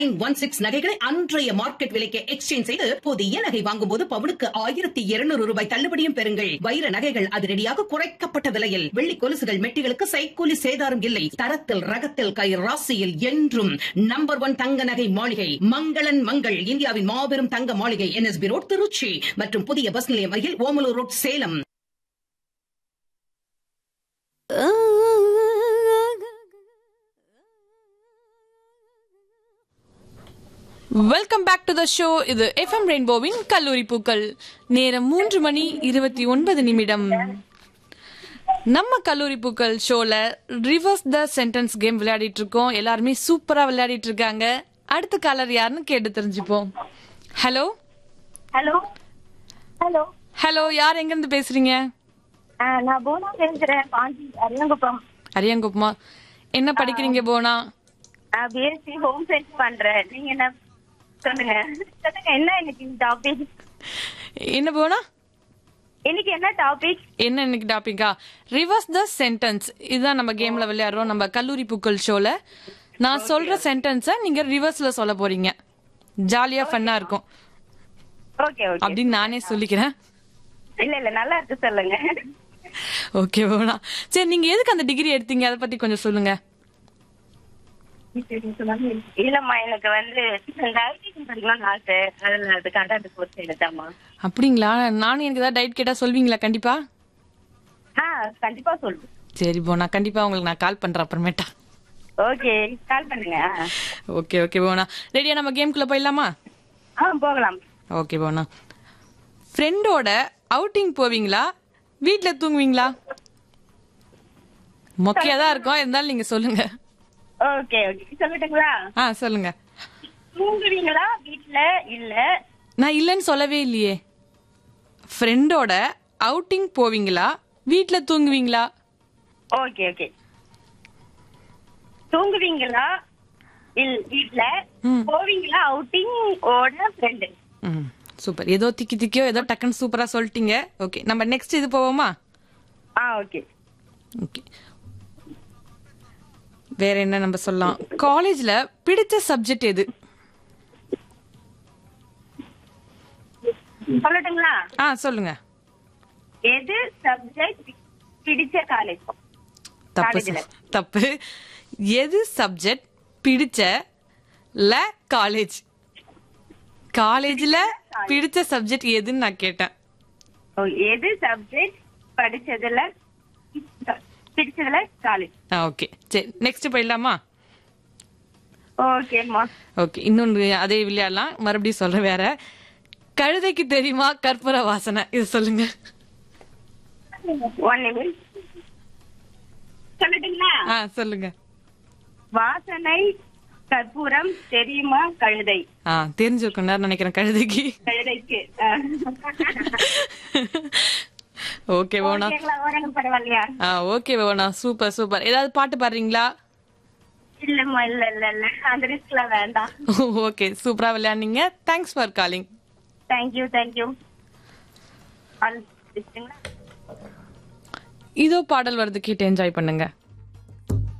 One six நகைகளை அன்றைய market விலைக்கு எக்ஸ்சேஞ்ச் செய்து புதிய நகை வாங்கும் போது பவுனுக்கு ஆயிரத்தி இருநூறு ரூபாய் தள்ளுபடியும் பெறுங்கள் வைர நகைகள் அதிரடியாக குறைக்கப்பட்ட விலையில் வெள்ளி கொலுசுகள் மெட்டிகளுக்கு சைக்கூலி சேதாரம் இல்லை தரத்தில் ரகத்தில் கை ராசியில் என்றும் நம்பர் ஒன் தங்க நகை மாளிகை மங்களன் மங்கள் இந்தியாவின் மாபெரும் தங்க மாளிகை என்எஸ்பி ரோட் திருச்சி மற்றும் புதிய பஸ் நிலையம் அருகில் Omalur road Salem welcome back to the show இது எஃப்எம் ரெயின்போவின் கல்லூரி பூக்கள் நேரம் மூன்று மணி இருபத்தி ஒன்பது நிமிடம் நம்ம கல்லூரி பூக்கள் ஷோல ரிவர்ஸ் த சென்டென்ஸ் கேம் விளையாடிட்டு இருக்கோம் எல்லாருமே சூப்பரா விளையாடிட்டு இருக்காங்க அடுத்த காலர் யாருன்னு கேட்டு தெரிஞ்சுப்போம் ஹலோ ஹலோ ஹலோ ஹலோ யார் எங்க இருந்து பேசுறீங்க ஆ, நான் போனா பேசுறேன் பாண்டி அரியங்குப்பம் அரியாங்குப்பமா என்ன படிக்கிறீங்க போனா நான் பிஎஸ்சி ஹோம் சயின்ஸ் பண்றேன் நீங்க என்ன சொல்லுங்க சொல்லுங்க என்ன இன்னைக்கு டாபிக் என்ன போனா இன்னைக்கு என்ன டாபிக் என்ன இன்னைக்கு டாபிக்கா ரிவர்ஸ் த சென்டென்ஸ் இதுதான் நம்ம கேம்ல விளையாடுறோம் நம்ம கல்லூரி பூக்கள் ஷோல நான் சொல்ற சென்டென்ஸை நீங்க ரிவர்ஸ்ல சொல்ல போறீங்க ஜாலியா ஃபன்னா இருக்கும் ஓகே ஓகே அப்படின்னு நானே சொல்லிக்கிறேன் இல்ல இல்ல நல்லா இருக்கு சொல்லுங்க ஓகே போனா சரி நீங்க எதுக்கு அந்த டிகிரி எடுத்தீங்க அதை பத்தி கொஞ்சம் சொல்லுங்க இல்லம்மா எனக்கு வந்து இந்த ஐடிக்கு படிக்கணும்னு ஆசை அதுல அதுக்காக அந்த கோர்ஸ் எடுத்தாம்மா அப்படிங்களா நானும் எனக்கு ஏதாவது டயட் கேட்டா சொல்வீங்களா கண்டிப்பா ஆ கண்டிப்பா சொல்லு சரி போனா கண்டிப்பா உங்களுக்கு நான் கால் பண்றேன் அப்புறமேட்டா ஓகே கால் பண்ணுங்க ஆ. ஓகே ஓகே போனா ரெடியா நம்ம கேம்குள்ள போயிடலாமா ஆ போகலாம் ஓகே போனா ஃப்ரெண்டோட அவுட்டிங் போவீங்களா வீட்ல தூங்குவீங்களா மொக்கையா தான் இருக்கும் இருந்தாலும் நீங்க சொல்லுங்க ஓகே ஓகே சொல்லட்டுங்களா ஆ சொல்லுங்க தூங்குவீங்களா வீட்ல இல்ல நான் இல்லைன்னு சொல்லவே இல்லையே ஃப்ரெண்டோட அவுட்டிங் போவீங்களா வீட்ல தூங்குவீங்களா ஓகே ஓகே தூங்குவீங்களா இல் வீட்ல போவீங்களா அவுட்டிங் ஓட ஃப்ரெண்டு ம் சூப்பர் ஏதோ திக்கி திக்கியோ ஏதோ டக்குன்னு சூப்பரா சொல்லிட்டீங்க ஓகே நம்ம நெக்ஸ்ட் இது போவோமா ஆ ஓகே ஓகே வேற என்ன நம்ம சொல்லலாம் காலேஜ்ல பிடிச்ச சப்ஜெக்ட் எது சொல்லட்டுங்களா ஆ சொல்லுங்க எது சப்ஜெக்ட் பிடிச்ச காலேஜ் தப்பு காலேஜ்ல. சார். தப்பு எது சப்ஜெக்ட் பிடிச்ச ல காலேஜ் காலேஜ்ல பிடிச்ச சப்ஜெக்ட் எதுன்னு நான் கேட்டேன் ஓ, எது சப்ஜெக்ட் படிச்சதுல பிடிச்சதுல காலேஜ் ஆ ஓகே சரி நெக்ஸ்ட் போயிடலாமா ஓகேம்மா ஓகே இன்னொன்று அதே விளையாடலாம் மறுபடியும் சொல்றேன் வேற கழுதைக்கு தெரியுமா கற்பூர வாசனை இது சொல்லுங்க ஒன் நிமிஷம் சொல்லட்டுங்களா ஆ சொல்லுங்க வாசனை கற்பூரம் தெரியுமா கழுதை ஆ தெரிஞ்சிருக்கும் நினைக்கிறேன் கழுதைக்கு கழுதைக்கு ஆ. ஓகே போனா ஓகேங்களா ஓரங்க பரவாயில்லையா ஆ ஓகே போனா சூப்பர் சூப்பர் ஏதாவது பாட்டு பாடுறீங்களா இல்லம்மா இல்ல இல்ல இல்ல அந்த ரிஸ்க்ல வேண்டாம் ஓகே சூப்பரா விளையாடுனீங்க thanks for calling thank you thank you all ரிஸ்க்குங்களா இதோ பாடல் வருது கேட்டு என்ஜாய் பண்ணுங்க